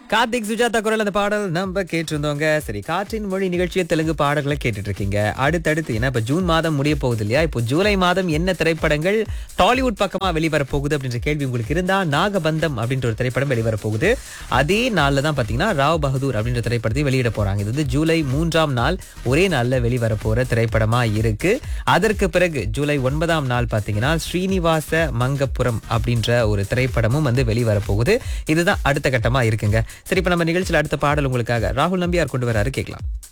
கார்த்திக் சுஜாதா குரல் அந்த பாடல் நம்ம கேட்டிருந்தோங்க சரி காற்றின் மொழி நிகழ்ச்சியை தெலுங்கு பாடல்களை கேட்டுட்டு இருக்கீங்க அடுத்தடுத்து ஏன்னா இப்ப ஜூன் மாதம் முடிய போகுது இல்லையா இப்போ ஜூலை மாதம் என்ன திரைப்படங்கள் டாலிவுட் பக்கமா வெளிவர போகுது அப்படின்ற கேள்வி உங்களுக்கு இருந்தா நாகபந்தம் அப்படின்ற ஒரு திரைப்படம் வெளிவர போகுது அதே நாள்ல தான் பாத்தீங்கன்னா ராவ் பகதூர் அப்படின்ற திரைப்படத்தை வெளியிட போறாங்க இது வந்து ஜூலை மூன்றாம் நாள் ஒரே நாள்ல வெளிவர போற திரைப்படமா இருக்கு அதற்கு பிறகு ஜூலை ஒன்பதாம் நாள் பாத்தீங்கன்னா ஸ்ரீனிவாச மங்கப்புரம் அப்படின்ற ஒரு திரைப்படமும் வந்து வெளிவர போகுது இதுதான் அடுத்த கட்டமா இருக்குங்க சரி இப்ப நம்ம நிகழ்ச்சியில அடுத்த பாடல் உங்களுக்காக ராகுல் நம்பியார் கொண்டு வராரு கேட்கலாம்